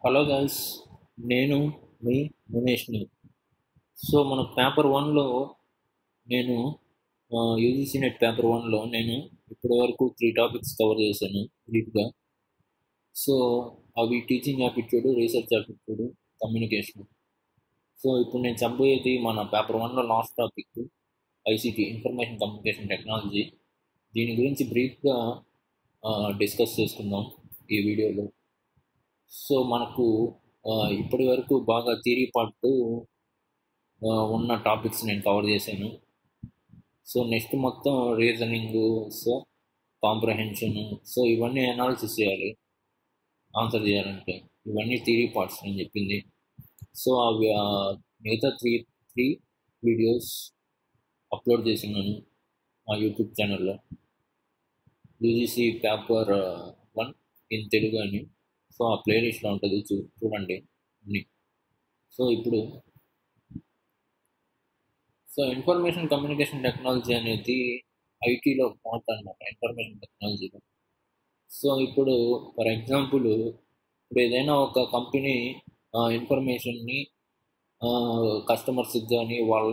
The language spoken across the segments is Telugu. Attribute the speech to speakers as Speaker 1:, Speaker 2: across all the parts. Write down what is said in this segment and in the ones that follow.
Speaker 1: హలో గైస్ నేను మీ మునేష్ని సో మన పేపర్ వన్లో నేను యూజీసీ నెట్ పేపర్ వన్లో నేను ఇప్పటి వరకు త్రీ టాపిక్స్ కవర్ చేశాను బ్రీఫ్గా సో అవి teaching aptitude research aptitude communication so ఇప్పుడు నేను చెప్పబోయేది మన పేపర్ వన్లో last topic ICT information communication technology దీని గురించి బ్రీఫ్గా డిస్కస్ చేసుకుందాం ఈ వీడియోలో సో మనకు ఇప్పటి వరకు బాగా థియరీ పార్ట్ ఉన్న టాపిక్స్ నేను కవర్ చేశాను సో నెక్స్ట్ మొత్తం రీజనింగ్ సో కాంప్రహెన్షన్ సో ఇవన్నీ అనాలిసిస్ చేయాలి ఆన్సర్ చేయాలంటే ఇవన్నీ థియరీ పార్ట్స్ నేను చెప్పింది సో అవి మిగతా త్రీ త్రీ వీడియోస్ అప్లోడ్ చేసినాను మా యూట్యూబ్ ఛానల్లో UGC paper one in Telugu అని సో ఆ ప్లేలిస్ట్లో ఉంటుంది చూ చూడండి అన్ని సో ఇప్పుడు సో ఇన్ఫర్మేషన్ కమ్యూనికేషన్ టెక్నాలజీ అనేది ఐటీలో పార్ట్ అనమాట ఇన్ఫర్మేషన్ టెక్నాలజీలో సో ఇప్పుడు ఫర్ ఎగ్జాంపుల్ ఇప్పుడు ఏదైనా ఒక కంపెనీ ఇన్ఫర్మేషన్ని కస్టమర్స్కి కానీ వాళ్ళ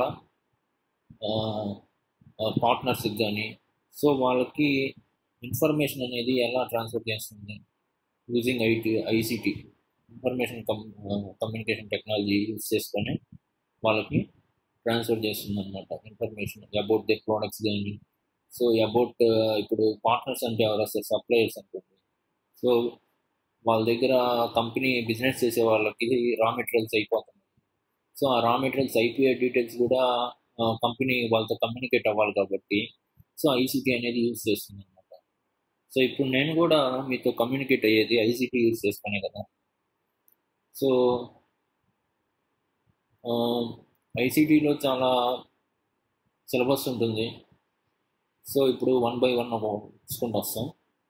Speaker 1: పార్ట్నర్స్కి కానీ సో వాళ్ళకి ఇన్ఫర్మేషన్ అనేది ఎలా ట్రాన్స్ఫర్ చేస్తుంది using IT ICT information com communication technology use చేసుకొని వాళ్ళకి ట్రాన్స్ఫర్ చేస్తుంది అనమాట ఇన్ఫర్మేషన్ అబౌట్ ది ప్రోడక్ట్స్ కానీ సో అబౌట్ ఇప్పుడు పార్ట్నర్స్ అంటే ఎవరు వస్తారు సప్లయర్స్ అనుకోండి సో వాళ్ళ దగ్గర కంపెనీ బిజినెస్ చేసే వాళ్ళకి రా మెటీరియల్స్ అయిపోతుంది సో ఆ రా మెటీరియల్స్ ఐపీఐ డీటెయిల్స్ కూడా కంపెనీ వాళ్ళతో కమ్యూనికేట్ అవ్వాలి కాబట్టి సో ఐసీటీ అనేది యూజ్ చేస్తుంది అనమాట సో ఇప్పుడు నేను కూడా మీతో కమ్యూనికేట్ అయ్యేది ఐసీటీ యూజ్ చేసుకునే కదా సో ఐసీటీలో చాలా సిలబస్ ఉంటుంది సో ఇప్పుడు వన్ బై వన్ చూసుకుంటూ వస్తాం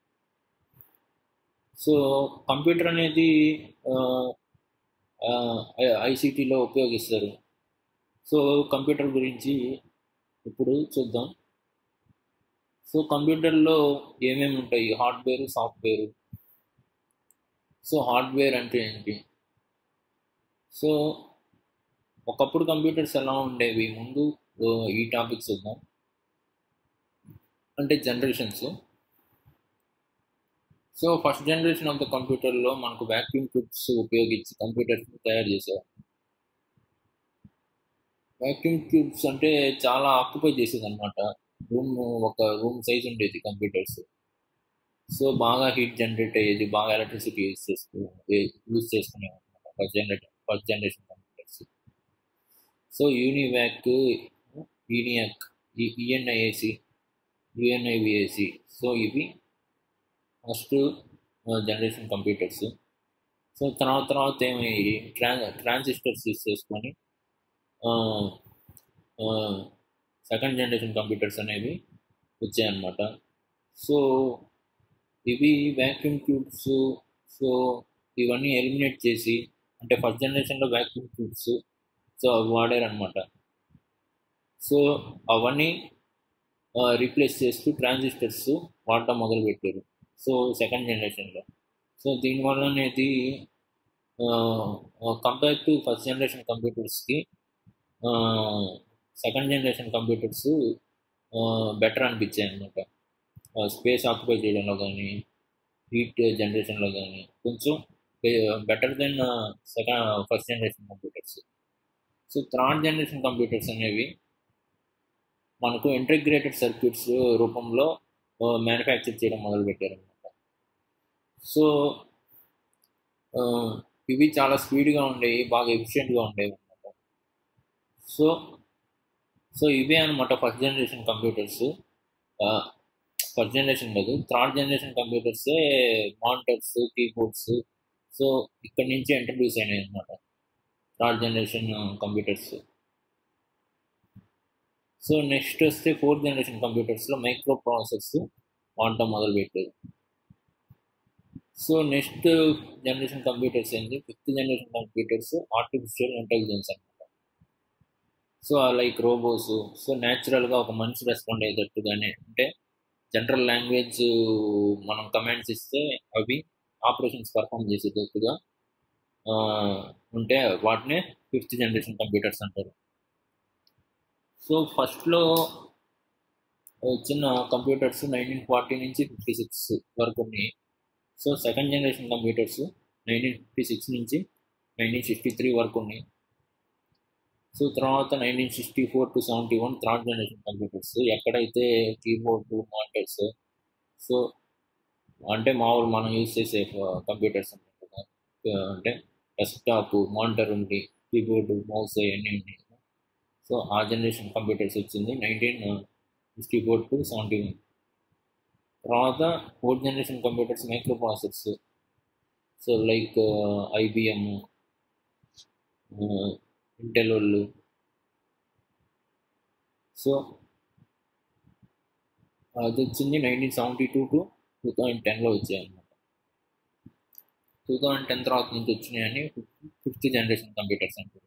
Speaker 1: సో కంప్యూటర్ అనేది ఐసీటీలో ఉపయోగిస్తారు సో కంప్యూటర్ గురించి ఇప్పుడు చూద్దాం సో కంప్యూటర్లో ఏమేమి ఉంటాయి హార్డ్వేర్ సాఫ్ట్వేర్ సో హార్డ్వేర్ అంటే ఏంటి సో ఒకప్పుడు కంప్యూటర్స్ ఎలా ఉండేవి ముందు ఈ టాపిక్స్ చూద్దాం అంటే generations so first generation of the కంప్యూటర్లో మనకు వ్యాక్యూమ్ ట్యూబ్స్ ఉపయోగించి కంప్యూటర్స్ తయారు చేసేవారు వ్యాక్యూమ్ ట్యూబ్స్ అంటే చాలా ఆక్యుపై చేసేది అనమాట రూమ్ ఒక రూమ్ సైజ్ ఉండేది కంప్యూటర్స్ సో బాగా హీట్ జనరేట్ అయ్యేది బాగా ఎలక్ట్రిసిటీ యూజ్ చేసుకు యూజ్ చేసుకునేవి అనమాట first generation first generation computers so UNIVAC ENIAC ENIAC UNIVAC so ఇవి ఫస్ట్ జనరేషన్ కంప్యూటర్స్ సో తర్వాత తర్వాత ఏమయ్యి ట్రాన్ ట్రాన్సిస్టర్స్ యూస్ చేసుకొని సెకండ్ జనరేషన్ కంప్యూటర్స్ అనేవి వచ్చాయన్నమాట సో ఇవి వ్యాక్యూమ్ ట్యూబ్స్ సో ఇవన్నీ ఎలిమినేట్ చేసి అంటే ఫస్ట్ జనరేషన్లో వ్యాక్యూమ్ ట్యూబ్స్ సో అవి వాడారనమాట సో అవన్నీ రీప్లేస్ చేస్తూ ట్రాన్సిస్టర్స్ వాడటం మొదలుపెట్టారు సో సెకండ్ జనరేషన్లో సో దీనివల్ల అనేది కంపేర్ టు ఫస్ట్ జనరేషన్ కంప్యూటర్స్కి సెకండ్ జనరేషన్ కంప్యూటర్స్ బెటర్ అనిపించాయి అనమాట స్పేస్ ఆక్యుపై చేయడంలో కానీ హీట్ జనరేషన్లో కానీ కొంచెం better then second first generation computers so third generation computers అనేవి మనకు ఇంటిగ్రేటెడ్ సర్క్యూట్స్ రూపంలో మ్యానుఫ్యాక్చర్ చేయడం మొదలుపెట్టారు అనమాట సో ఇవి చాలా స్పీడ్గా ఉండేవి బాగా ఎఫిషియెంట్గా ఉండేవి అనమాట సో సో ఇవే అనమాట first generation computers first generation లేదు థర్డ్ జనరేషన్ కంప్యూటర్సే మానిటర్స్ కీబోర్డ్స్ సో ఇక్కడ నుంచి ఇంట్రడ్యూస్ అయినాయి అనమాట third generation computers so next వస్తే ఫోర్త్ జనరేషన్ కంప్యూటర్స్లో మైక్రో ప్రాసెసర్స్ వాడటం మొదలుపెట్టారు సో నెక్స్ట్ జనరేషన్ కంప్యూటర్స్ ఏంటి fifth generation computers artificial intelligence అనమాట సో లైక్ రోబోస్ సో న్యాచురల్గా ఒక మనిషి రెస్పాండ్ అయ్యేటట్టుగానే అంటే జనరల్ లాంగ్వేజ్ మనం కమాండ్స్ ఇస్తే అవి ఆపరేషన్స్ పర్ఫామ్ చేసేటట్టుగా ఉంటే వాటినే ఫిఫ్త్ జనరేషన్ కంప్యూటర్స్ అంటారు సో ఫస్ట్లో వచ్చిన కంప్యూటర్స్ నైన్టీన్ ఫార్టీ నుంచి ఫిఫ్టీ సిక్స్ వరకు ఉన్నాయి so second generation computers nineteen fifty six నుంచి నైన్టీన్ సిక్స్టీ త్రీ వరకు ఉన్నాయి సో తర్వాత nineteen sixty four to seventy one third generation computers ఎక్కడైతే కీబోర్డు మానిటర్స్ సో అంటే మామూలు మనం యూజ్ చేసే కంప్యూటర్స్ ఉంటాయి కదా అంటే డెస్క్టాప్ మానిటర్ ఉంది కీబోర్డు మౌస్ అవన్నీ ఉన్నాయి సో ఆ జనరేషన్ కంప్యూటర్స్ వచ్చింది nineteen sixty four to seventy one తర్వాత fourth generation computers micro processors so like IBM Intel వాళ్ళు సో అది వచ్చింది nineteen seventy two to two thousand టెన్లో వచ్చాయి అన్నమాట టూ థౌజండ్ టెన్ తర్వాత నుంచి వచ్చినాయని ఫిఫ్త్ జనరేషన్ కంప్యూటర్స్ అంటారు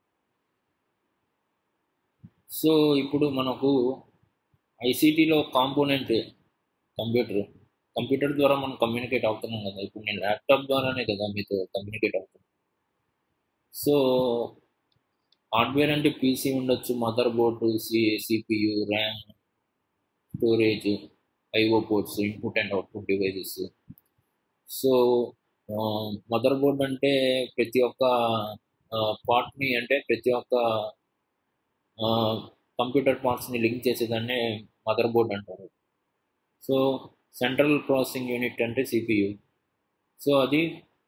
Speaker 1: సో ఇప్పుడు మనకు ఐసీటీలో కాంపోనెంట్ కంప్యూటర్ కంప్యూటర్ ద్వారా మనం కమ్యూనికేట్ అవుతున్నాం కదా ఇప్పుడు నేను ల్యాప్టాప్ ద్వారానే కదా మీతో కమ్యూనికేట్ అవుతున్నాను సో హార్డ్వేర్ అంటే పీసీ ఉండొచ్చు motherboard C CPU RAM storage IO ports input and output devices so motherboard అంటే ప్రతి ఒక్క పార్ట్ని అంటే ప్రతి ఒక్క కంప్యూటర్ పార్ట్స్ని లింక్ చేసేదాన్నే మదర్ బోర్డ్ అంటారు సో సెంట్రల్ ప్రాసెసింగ్ యూనిట్ అంటే సిపియు సో అది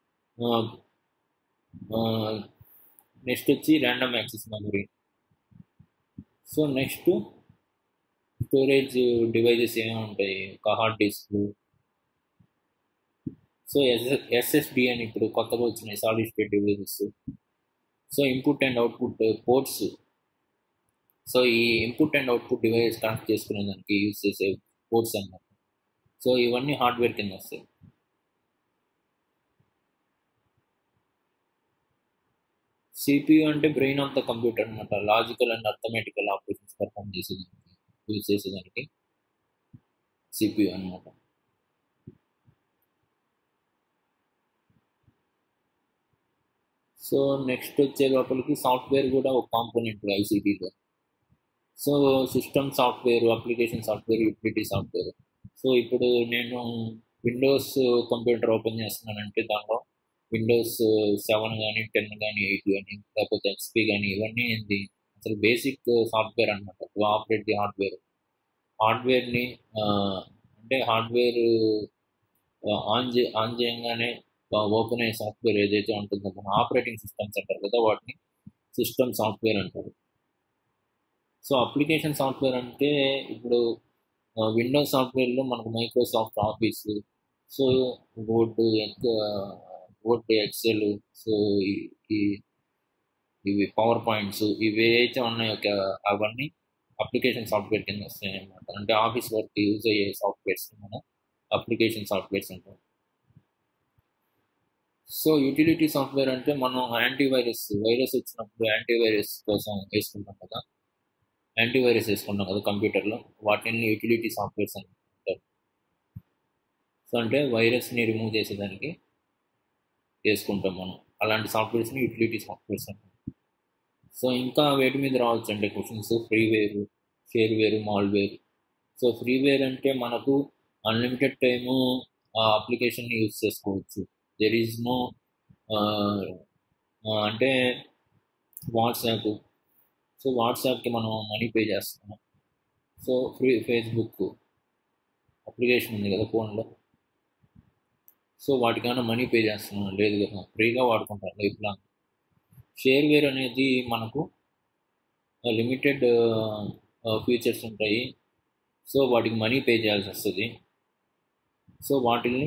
Speaker 1: నెక్స్ట్ వచ్చి random access memory so next storage devices ఏమేమి ఉంటాయి ఒక hard disk so S SSD అని ఇప్పుడు కొత్తగా వచ్చినాయి solid state devices so input and output ports so ఈ input and output devices connect చేసుకునే దానికి యూజ్ చేసే పోర్ట్స్ అన్నమాట సో ఇవన్నీ హార్డ్వేర్ కింద వస్తాయి సిపియు అంటే బ్రెయిన్ ఆఫ్ ద కంప్యూటర్ అనమాట logical and arithmetical operations perform చేసేదానికి యూజ్ చేసేదానికి సిపియు అనమాట సో నెక్స్ట్ వచ్చే లోపలికి సాఫ్ట్వేర్ కూడా ఒక కాంపోనెంట్ ఐసీటీలో so system software application software utility software so ఇప్పుడు నేను విండోస్ కంప్యూటర్ ఓపెన్ చేస్తున్నానంటే దానిలో విండోస్ సెవెన్ కానీ టెన్ కానీ ఎయిట్ కానీ లేకపోతే ఎక్స్పీ కానీ ఇవన్నీ ఏంది అసలు బేసిక్ సాఫ్ట్వేర్ అనమాట టు ఆపరేట్ ది హార్డ్వేర్ హార్డ్వేర్ని అంటే హార్డ్వేర్ ఆన్ చే ఆన్ చేయగానే ఓపెన్ అయ్యే సాఫ్ట్వేర్ ఏదైతే ఉంటుందో మన ఆపరేటింగ్ సిస్టమ్స్ అంటారు కదా వాటిని సిస్టమ్ సాఫ్ట్వేర్ అంటారు సో అప్లికేషన్ సాఫ్ట్వేర్ అంటే ఇప్పుడు విండోస్ సాఫ్ట్వేర్లో మనకు Microsoft Office so Word Word Excel so ఈ ఇవి పవర్ పాయింట్స్ ఇవి ఏవైతే ఉన్నాయో అవన్నీ అప్లికేషన్ సాఫ్ట్వేర్ కింద వస్తాయి అనమాట అంటే ఆఫీస్ వర్క్ యూజ్ అయ్యే సాఫ్ట్వేర్స్ మనం అప్లికేషన్ సాఫ్ట్వేర్స్ అంటాం సో యూటిలిటీ సాఫ్ట్వేర్ అంటే మనం యాంటీవైరస్ వైరస్ వచ్చినప్పుడు యాంటీవైరస్ కోసం వేసుకుంటాం కదా యాంటీవైరస్ వేసుకుంటాం కదా కంప్యూటర్లో వాటిని యూటిలిటీ సాఫ్ట్వేర్స్ అని అంటారు సో అంటే వైరస్ని రిమూవ్ చేసేదానికి వేసుకుంటాం మనం అలాంటి సాఫ్ట్వేర్స్ని యూటిలిటీ సాఫ్ట్వేర్స్ అంటాం సో ఇంకా వేటి మీద రావచ్చు అంటే questions freeware shareware malware so freeware అంటే మనకు అన్లిమిటెడ్ టైము ఆ అప్లికేషన్ని యూజ్ చేసుకోవచ్చు దెర్ ఈజ్ నో అంటే వాట్సాప్ సో వాట్సాప్కి మనం మనీ పే చేస్తున్నాం సో ఫ్రీ ఫేస్బుక్ అప్లికేషన్ ఉంది కదా ఫోన్లో సో వాటికైనా మనీ పే చేస్తున్నాం లేదు కదా ఫ్రీగా వాడుకుంటాం లైఫ్ లాంగ్ షేర్వేర్ అనేది మనకు లిమిటెడ్ ఫీచర్స్ ఉంటాయి సో వాటికి మనీ పే చేయాల్సి వస్తుంది సో వాటిని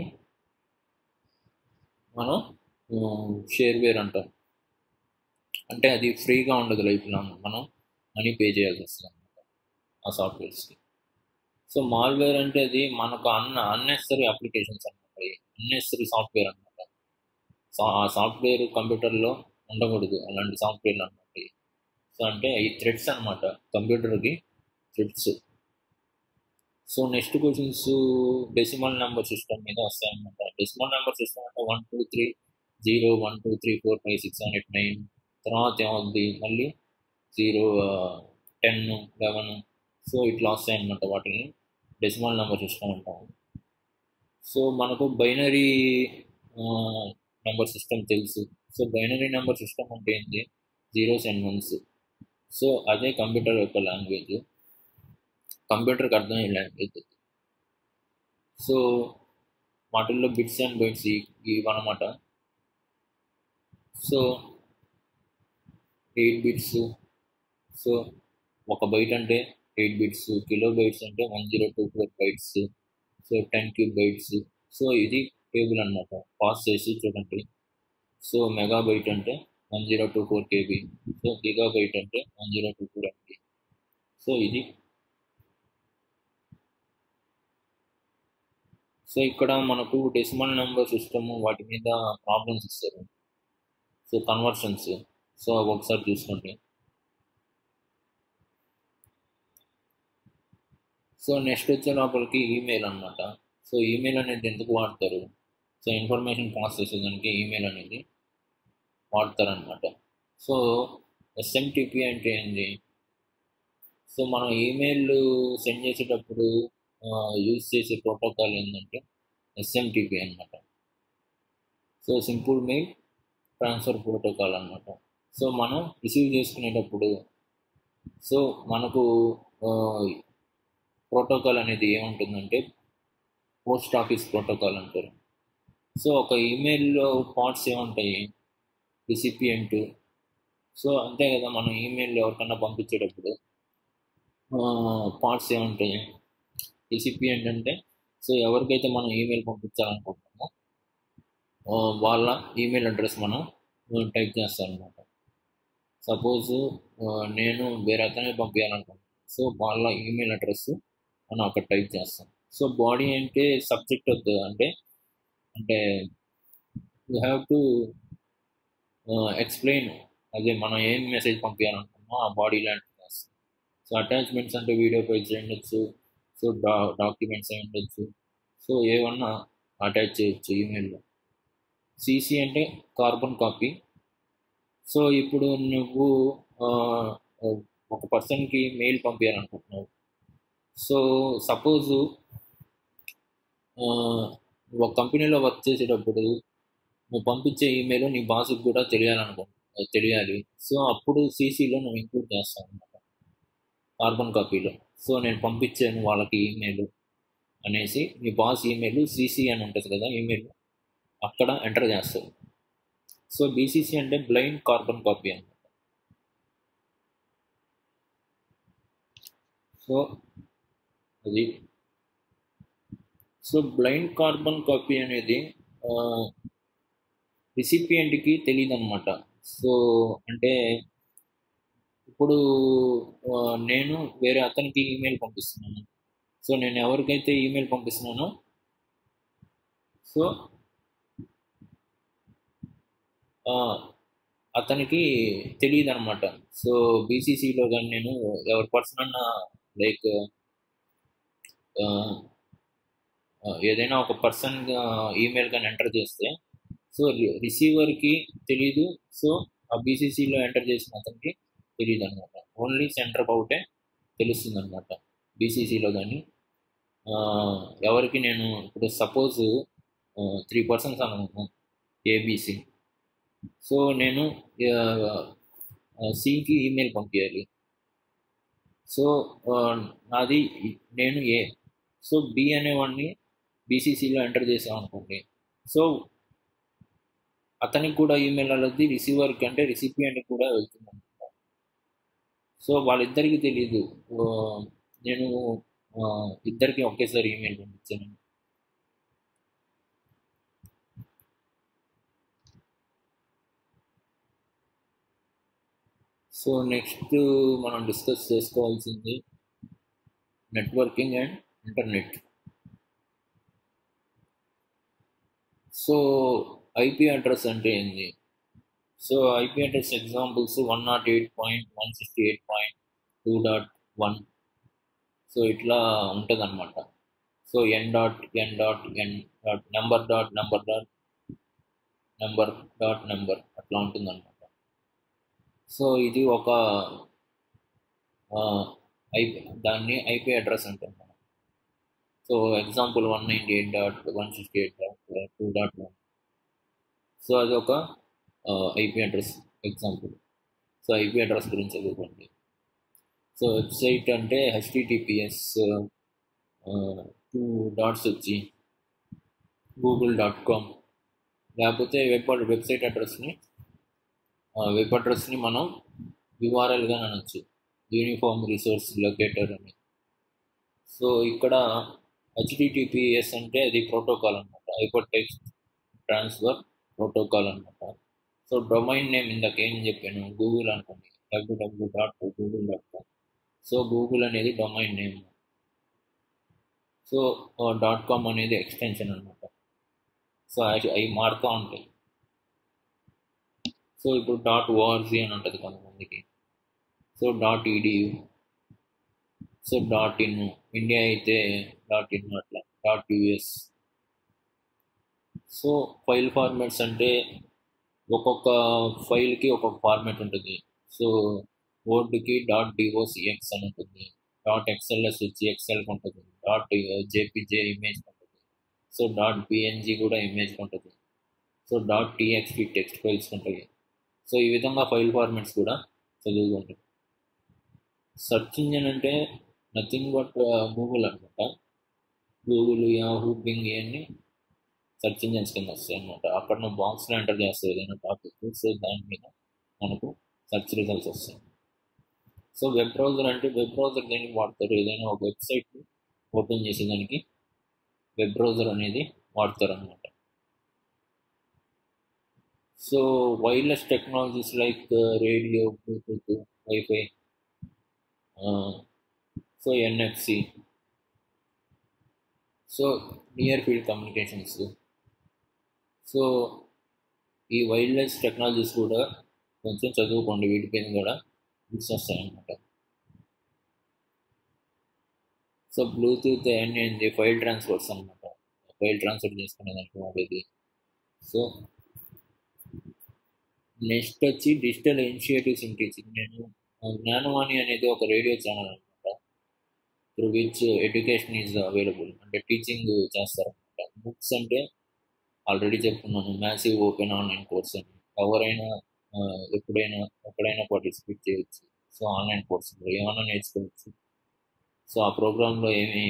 Speaker 1: మనం షేర్వేర్ అంటాం అంటే అది ఫ్రీగా ఉండదు లైఫ్ లాంగ్ మనం మనీ పే చేయాల్సి వస్తుంది అనమాట ఆ సాఫ్ట్వేర్స్కి సో మాల్వేర్ అంటే అది మనకు అన్న అన్నెసరీ అప్లికేషన్స్ అనమాట అన్నెసరీ సాఫ్ట్వేర్ అనమాట సో ఆ సాఫ్ట్వేర్ కంప్యూటర్లో ఉండకూడదు అలాంటి సాఫ్ట్వేర్లు అనమాట సో అంటే ఈ థ్రెడ్స్ అనమాట కంప్యూటర్కి threads so next questions decimal number system మీద వస్తాయన్నమాట డెసిమల్ నెంబర్ సిస్టమ్ అంటే one two three zero one two three four five six seven eight nine తర్వాత ఏమవుద్ది మళ్ళీ జీరో టెన్ లెవెన్ సో ఇట్లా వస్తాయి అన్నమాట వాటిని డెసిమల్ నెంబర్ సిస్టమ్ అంటాము సో మనకు బైనరీ నెంబర్ సిస్టమ్ తెలుసు సో బైనరీ నెంబర్ సిస్టమ్ అంటే ఏంటి జీరోస్ అండ్ వన్స్ సో అదే కంప్యూటర్ యొక్క లాంగ్వేజ్ కంప్యూటర్కి అర్థమయ్యే లాంగ్వేజ్ సో వాటిల్లో బిట్స్ అండ్ బైట్స్ ఇవన్నమాట సో ఎయిట్ బిట్స్ సో ఒక బైట్ అంటే ఎయిట్ బిట్స్ కిలో బైట్స్ అంటే one zero two four bytes so ten cube bytes so ఇది టేబుల్ అనమాట పాస్ చేసి చూడండి సో మెగా బైట్ అంటే one zero two four KB so gigabyte అంటే one zero two four MB so ఇది సో ఇక్కడ మనకు డెసిమల్ నెంబర్ సిస్టమ్ వాటి మీద ప్రాబ్లమ్స్ ఇస్తారు సో కన్వర్షన్స్ సో అవి ఒకసారి చూసుకోండి సో నెక్స్ట్ వచ్చే లోపలికి ఈమెయిల్ అనమాట సో ఈమెయిల్ అనేది ఎందుకు వాడతారు సో ఇన్ఫర్మేషన్ పాస్ చేసేదానికి ఈమెయిల్ అనేది వాడతారనమాట సో ఎస్ఎంటిపి అంటే ఏంటి సో మనం ఈమెయిల్ సెండ్ చేసేటప్పుడు యూజ్ చేసే ప్రోటోకాల్ ఏంటంటే ఎస్ఎంటిపి అనమాట so simple mail transfer protocol అనమాట సో మనం రిసీవ్ చేసుకునేటప్పుడు సో మనకు ప్రోటోకాల్ అనేది ఏముంటుందంటే పోస్ట్ ఆఫీస్ ప్రోటోకాల్ అంటారు సో ఒక ఈమెయిల్లో పార్ట్స్ ఏముంటాయి రిసిపియంట్ సో అంతే కదా మనం ఈమెయిల్ ఎవరికన్నా పంపించేటప్పుడు పార్ట్స్ ఏముంటాయి రిసిపియంట్ అంటే సో ఎవరికైతే మనం ఈమెయిల్ పంపించాలనుకుంటున్నామో వాళ్ళ ఈమెయిల్ అడ్రస్ మనం టైప్ చేస్తాం అనమాట సపోజ్ నేను వేరే అతనే పంపించాలనుకుంటున్నాను సో వాళ్ళ ఈమెయిల్ అడ్రస్ మనం అక్కడ టైప్ చేస్తాం సో బాడీ అంటే సబ్జెక్ట్ వద్దు అంటే అంటే యూ హ్యావ్ టు ఎక్స్ప్లెయిన్ అదే మనం ఏం మెసేజ్ పంపించాలనుకున్నామో ఆ బాడీ లాంటి చేస్తాం సో అటాచ్మెంట్స్ అంటే వీడియో ఫైల్స్ ఉండొచ్చు సో డా డాక్యుమెంట్స్ అయి ఉండొచ్చు సో ఏమన్నా అటాచ్ చేయొచ్చు ఈమెయిల్లో సిసి అంటే కార్బన్ కాపీ సో ఇప్పుడు నువ్వు ఒక పర్సన్కి మెయిల్ పంపించాలనుకుంటున్నావు సో సపోజు ఒక కంపెనీలో వర్క్ చేసేటప్పుడు నువ్వు పంపించే ఈమెయిల్ నీ బాస్కి కూడా తెలియాలనుకుంటున్నావు తెలియాలి సో అప్పుడు సీసీలో నువ్వు ఇంక్లూడ్ చేస్తావు అనమాట కార్బన్ కాపీలో సో నేను పంపించాను వాళ్ళకి ఈమెయిల్ అనేసి నీ బాస్ ఈమెయిల్ సీసీ అని ఉంటుంది కదా ఈమెయిల్ అక్కడ ఎంటర్ చేస్తావు సో బీసీసీ అంటే బ్లైండ్ కార్బన్ కాపీ అనమాట సో అది సో బ్లైండ్ కార్బన్ కాపీ అనేది రిసిపియంట్కి తెలియదు అనమాట సో అంటే ఇప్పుడు నేను వేరే అతనికి ఈమెయిల్ పంపిస్తున్నాను సో నేను ఎవరికైతే ఈమెయిల్ పంపిస్తున్నానో సో అతనికి తెలియదు అనమాట సో బీసీసీలో కానీ నేను ఎవరి పర్సన్ లైక్ ఏదైనా ఒక పర్సన్ ఈమెయిల్ కానీ ఎంటర్ చేస్తే సో రిసీవర్కి తెలీదు సో ఆ బీసీసీలో ఎంటర్ చేసిన అతనికి తెలియదు అనమాట ఓన్లీ సెంటర్ అవుటే తెలుస్తుంది అనమాట బీసీసీలో కానీ ఎవరికి నేను ఇప్పుడు సపోజ్ త్రీ పర్సన్స్ అనుకున్నాను ఏబీసీ సో నేను సికి ఈమెయిల్ పంపించాలి సో నాది నేను ఏ సో బి అనేవాడిని బీసీసీలో ఎంటర్ చేసాం అనుకోండి సో అతనికి కూడా ఈమెయిల్ అనేది రిసీవర్కి అంటే రిసిపియంట్కి కూడా వెళ్తుంది అనమాట సో వాళ్ళిద్దరికి తెలియదు నేను ఇద్దరికి ఒకేసారి ఈమెయిల్ పంపించాను సో నెక్స్ట్ మనం డిస్కస్ చేసుకోవాల్సింది networking and internet so IP address అంటే ఏంది so IP address examples one nought eight point one sixty eight point two dot one so ఇట్లా ఉంటుంది అనమాట so N dot N dot N dot number dot number dot number dot number అట్లా ఉంటుందన్నమాట సో ఇది ఒక ఐపీ దాన్ని ఐపీ అడ్రస్ అంటాం మనం so example one ninety eight dot one sixty eight dot two dot one so అది ఒక IP address example so IP address గురించి చదువుకోండి సో వెబ్సైట్ అంటే హెచ్టిటిపిఎస్ టూ డాట్స్ వచ్చి గూగుల్ డాట్ కామ్ లేకపోతే వెబ్ వెబ్సైట్ అడ్రస్ని వెబ్ అడ్రస్ని మనం యూఆర్ఎల్గా అనొచ్చు యూనిఫామ్ రిసోర్స్ లొకేటర్ అని సో ఇక్కడ హెచ్డిటిపిఎస్ అంటే అది ప్రోటోకాల్ అనమాట హైపర్ టెక్స్ట్ ట్రాన్స్ఫర్ ప్రోటోకాల్ అనమాట సో డొమైన్ నేమ్ ఇందాక ఏం చెప్పాను గూగుల్ అనుకోండి W W dot Google dot com so Google అనేది domain name so dot com అనేది ఎక్స్టెన్షన్ అనమాట సో అవి మారుతూ ఉంటాయి సో ఇప్పుడు డాట్ ఓఆర్జీ అని ఉంటుంది కొంతమందికి so dot E D U so dot in India అయితే డాట్ ఇన్ అట్లా dot US so file formats అంటే ఒక్కొక్క ఫైల్కి ఒక్కొక్క ఫార్మాట్ ఉంటుంది సో వర్డ్కి డాట్ డిఓసిఎక్స్ అని ఉంటుంది డాట్ ఎక్స్ఎల్ఎస్ వచ్చి ఎక్స్ఎల్కి ఉంటుంది డాట్ జేపీజే ఇమేజ్ ఉంటుంది సో డాట్ పిఎన్జీ కూడా ఇమేజ్ ఉంటుంది so dot TXT text files ఉంటాయి సో ఈ విధంగా ఫైల్ ఫార్మాట్స్ కూడా చదువుకుంటాయి సెర్చ్ ఇంజిన్ అంటే నథింగ్ బట్ గూగుల్ అనమాట గూగుల్ యాహూ బింగ్ ఇవన్నీ సెర్చ్ ఇంజిన్స్ కింద వస్తాయి అనమాట అక్కడ నువ్వు బాక్స్లో ఎంటర్ చేస్తావు ఏదైనా టాపిక్ సో దాని మీద మనకు సెర్చ్ రిజల్ట్స్ వస్తాయి సో వెబ్ బ్రౌజర్ అంటే వెబ్ బ్రౌజర్ దేనికి వాడతారు ఏదైనా ఒక వెబ్సైట్ ఓపెన్ చేసేదానికి వెబ్ బ్రౌజర్ అనేది వాడతారు అనమాట so wireless technologies like radio Bluetooth wifi so NFC so near field communications so ఈ వైర్లెస్ టెక్నాలజీస్ కూడా కొంచెం చదువుకోండి వీటిపైన కూడా బుక్స్ వస్తాయన్నమాట సో బ్లూటూత్ ఏంటి ఫైల్ ట్రాన్స్ఫర్స్ అనమాట ఫైల్ ట్రాన్స్ఫర్ చేసుకునేదానికి వాడేది సో నెక్స్ట్ వచ్చి డిజిటల్ ఇనిషియేటివ్స్ ఇన్ టీచింగ్ నేను జ్ఞానవాణి అనేది ఒక రేడియో ఛానల్ అనమాట through which education is available అంటే టీచింగ్ చేస్తారనమాట బుక్స్ అంటే ఆల్రెడీ చెప్పుకున్నాను మ్యాసివ్ ఓపెన్ ఆన్లైన్ కోర్స్ అని ఎవరైనా ఎప్పుడైనా ఎక్కడైనా పార్టిసిపేట్ చేయొచ్చు సో ఆన్లైన్ కోర్స్ ఏమైనా నేర్చుకోవచ్చు సో ఆ ప్రోగ్రాంలో ఏమి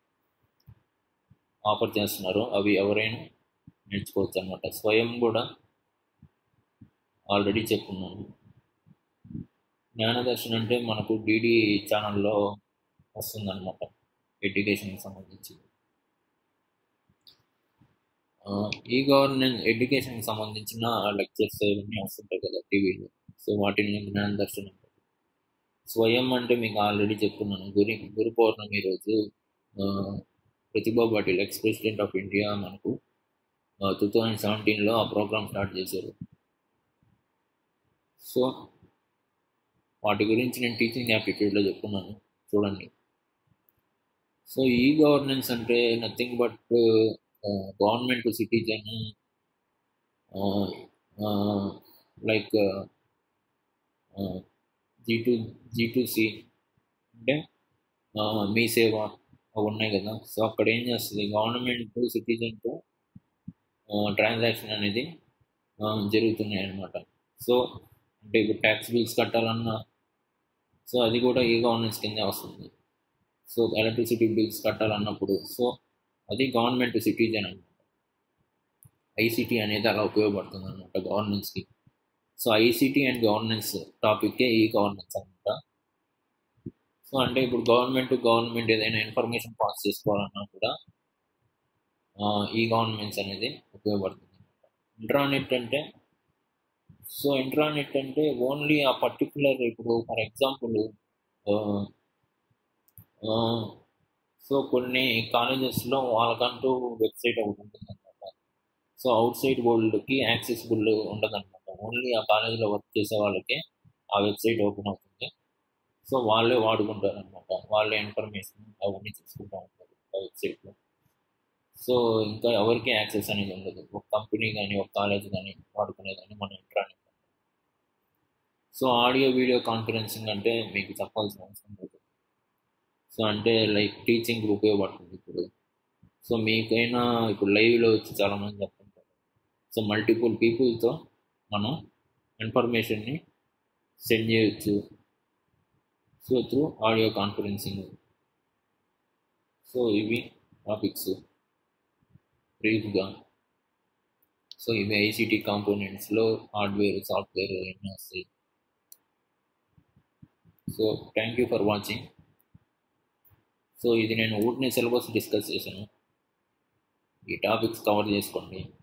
Speaker 1: ఆఫర్ చేస్తున్నారో అవి ఎవరైనా నేర్చుకోవచ్చు అనమాట స్వయం కూడా ఆల్రెడీ చెప్పుకున్నాను జ్ఞానదర్శన్ అంటే మనకు డిడి ఛానల్లో వస్తుందన్నమాట ఎడ్యుకేషన్కి సంబంధించి ఈ గవర్నెన్స్ ఎడ్యుకేషన్కి సంబంధించిన లెక్చర్స్ ఇవన్నీ వస్తుంటాయి కదా టీవీలో సో వాటిని జ్ఞానదర్శన్ అంటారు స్వయం అంటే మీకు ఆల్రెడీ చెప్పుకున్నాను గురి గురు పౌర్ణమి రోజు Pratibha Patil ex president of India మనకు టూ థౌజండ్ సెవెంటీన్లో ఆ ప్రోగ్రామ్ స్టార్ట్ చేశారు సో వాటి గురించి నేను టీచింగ్ యాప్టిట్యూడ్లో చెప్పుకున్నాను చూడండి సో ఈ గవర్నెన్స్ అంటే nothing but government citizen like G to G to C అంటే మీ సేవ అవి ఉన్నాయి కదా సో అక్కడ ఏం చేస్తుంది గవర్నమెంట్ సిటిజన్తో ట్రాన్సాక్షన్ అనేది జరుగుతున్నాయి అన్నమాట సో అంటే ఇప్పుడు ట్యాక్స్ బిల్స్ కట్టాలన్నా సో అది కూడా ఈ గవర్నెన్స్ కిందే వస్తుంది సో ఎలక్ట్రిసిటీ బిల్స్ కట్టాలన్నప్పుడు సో అది గవర్నమెంట్ సిటిజన్ అనమాట ఐసిటీ అనేది అలా ఉపయోగపడుతుంది అనమాట గవర్నెన్స్కి సో ఐసిటీ అండ్ గవర్నెన్స్ టాపిక్కే ఈ గవర్నెన్స్ అనమాట సో అంటే ఇప్పుడు గవర్నమెంట్ గవర్నమెంట్ ఏదైనా ఇన్ఫర్మేషన్ పాస్ చేసుకోవాలన్నా కూడా ఈ గవర్నమెంట్స్ అనేది ఉపయోగపడుతుంది ఇంట్రానెట్ అంటే సో ఇంట్రానెట్ అంటే ఓన్లీ ఆ పర్టికులర్ ఇప్పుడు ఫర్ ఎగ్జాంపుల్ సో కొన్ని కాలేజెస్లో వాళ్ళకంటూ వెబ్సైట్ ఒకటి ఉంటుంది అనమాట సో అవుట్ సైడ్ వరల్డ్కి యాక్సెసిబుల్ ఉండదన్నమాట ఓన్లీ ఆ కాలేజీలో వర్క్ చేసే వాళ్ళకే ఆ వెబ్సైట్ ఓపెన్ అవుతుంది సో వాళ్ళే వాడుకుంటారు అనమాట వాళ్ళే ఇన్ఫర్మేషన్ అవన్నీ తీసుకుంటూ ఉంటారు ఆ వెబ్సైట్లో సో ఇంకా ఎవరికి యాక్సెస్ అనేది ఉండదు ఒక కంపెనీ కానీ ఒక కాలేజ్ కానీ వాడుకునే కానీ మన intranet so audio video conferencing అంటే మీకు చెప్పాల్సిన అవసరం లేదు సో అంటే లైక్ టీచింగ్కి ఉపయోగపడుతుంది ఇప్పుడు సో మీకైనా ఇప్పుడు లైవ్లో వచ్చి చాలామంది చెప్తుంటారు సో మల్టిపుల్ పీపుల్తో మనం ఇన్ఫర్మేషన్ని సెండ్ చేయొచ్చు so through audio conferencing so ఇవి టాపిక్స్ బ్రీఫ్గా సో ఇవి ఐసీటీ కాంపోనెంట్స్లో హార్డ్వేర్ సాఫ్ట్వేర్ ఎన్ని వస్తాయి so thank you for watching so ఇది నేను ఊటిని సిలబస్ డిస్కస్ చేశాను ఈ టాపిక్స్ కవర్ చేసుకోండి